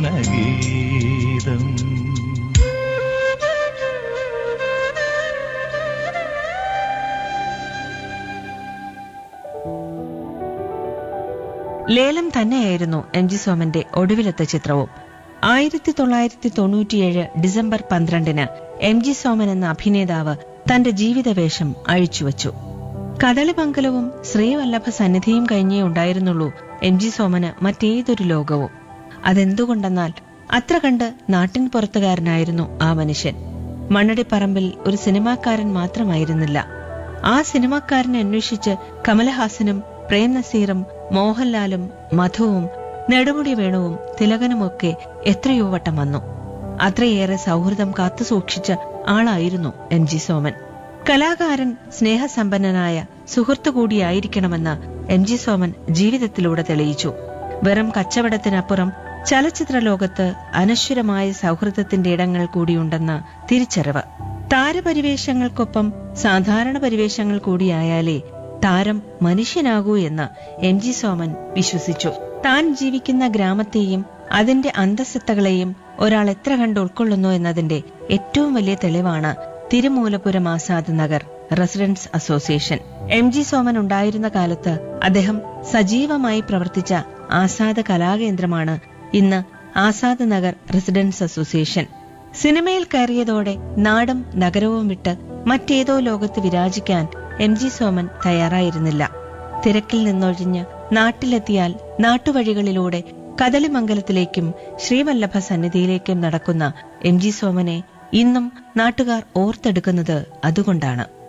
ഗാനഗീതം ലേലം തന്നെയായിരുന്നു M G സോമന്റെ ഒടുവിലത്തെ ചിത്രവും ആയിരത്തി തൊള്ളായിരത്തി തൊണ്ണൂറ്റിയേഴ് ഡിസംബർ പന്ത്രണ്ടിന് എം ജി സോമൻ എന്ന അഭിനേതാവ് തന്റെ ജീവിതവേഷം അഴിച്ചുവച്ചു കദളിമംഗലവും ശ്രീവല്ലഭ സന്നിധിയും കഴിഞ്ഞേ ഉണ്ടായിരുന്നുള്ളൂ എം ജി സോമന് മറ്റേതൊരു ലോകവും അതെന്തുകൊണ്ടെന്നാൽ അത്ര കണ്ട് നാട്ടിൻ പുറത്തുകാരനായിരുന്നു ആ മനുഷ്യൻ മണ്ണടിപ്പറമ്പിൽ ഒരു സിനിമാക്കാരൻ മാത്രമായിരുന്നില്ല ആ സിനിമാക്കാരനെ അന്വേഷിച്ച് കമലഹാസനും പ്രേം നസീറും മോഹൻലാലും മധുവും നെടുമുടി വേണുവും തിലകനുമൊക്കെ എത്രയോ വട്ടം വന്നു അത്രയേറെ സൗഹൃദം കാത്തുസൂക്ഷിച്ച ആളായിരുന്നു എം ജി സോമൻ കലാകാരൻ സ്നേഹസമ്പന്നനായ സുഹൃത്തു കൂടിയായിരിക്കണമെന്ന് എം ജി സോമൻ ജീവിതത്തിലൂടെ തെളിയിച്ചു വെറും കച്ചവടത്തിനപ്പുറം ചലച്ചിത്ര ലോകത്ത് അനശ്വരമായ സൗഹൃദത്തിന്റെ ഇടങ്ങൾ കൂടിയുണ്ടെന്ന തിരിച്ചറിവ് താരപരിവേഷങ്ങൾക്കൊപ്പം സാധാരണ പരിവേഷങ്ങൾ കൂടിയായാലേ താരം മനുഷ്യനാകൂ എന്ന് എം ജി സോമൻ വിശ്വസിച്ചു താൻ ജീവിക്കുന്ന ഗ്രാമത്തെയും അതിന്റെ അന്തസ്സത്തകളെയും ഒരാൾ എത്ര കണ്ട് ഉൾക്കൊള്ളുന്നു എന്നതിന്റെ ഏറ്റവും വലിയ തെളിവാണ് Thirumoolapuram Azad Nagar residence association M G Soman ഉണ്ടായിരുന്ന കാലത്ത് അദ്ദേഹം സജീവമായി പ്രവർത്തിച്ച ആസാദ് കലാകേന്ദ്രമാണ് ഇന്ന് ആസാദ് നഗർ റെസിഡൻസ് അസോസിയേഷൻ സിനിമയിൽ കയറിയതോടെ നാടും നഗരവും വിട്ട് മറ്റേതോ ലോകത്ത് വിരാജിക്കാൻ എം ജി സോമൻ തയ്യാറായിരുന്നില്ല തിരക്കിൽ നിന്നൊഴിഞ്ഞ് നാട്ടിലെത്തിയാൽ നാട്ടുവഴികളിലൂടെ കദളിമംഗലത്തിലേക്കും ശ്രീവല്ലഭ സന്നിധിയിലേക്കും നടക്കുന്ന എം ജി സോമനെ ഇന്നും നാട്ടുകാർ ഓർത്തെടുക്കുന്നത് അതുകൊണ്ടാണ്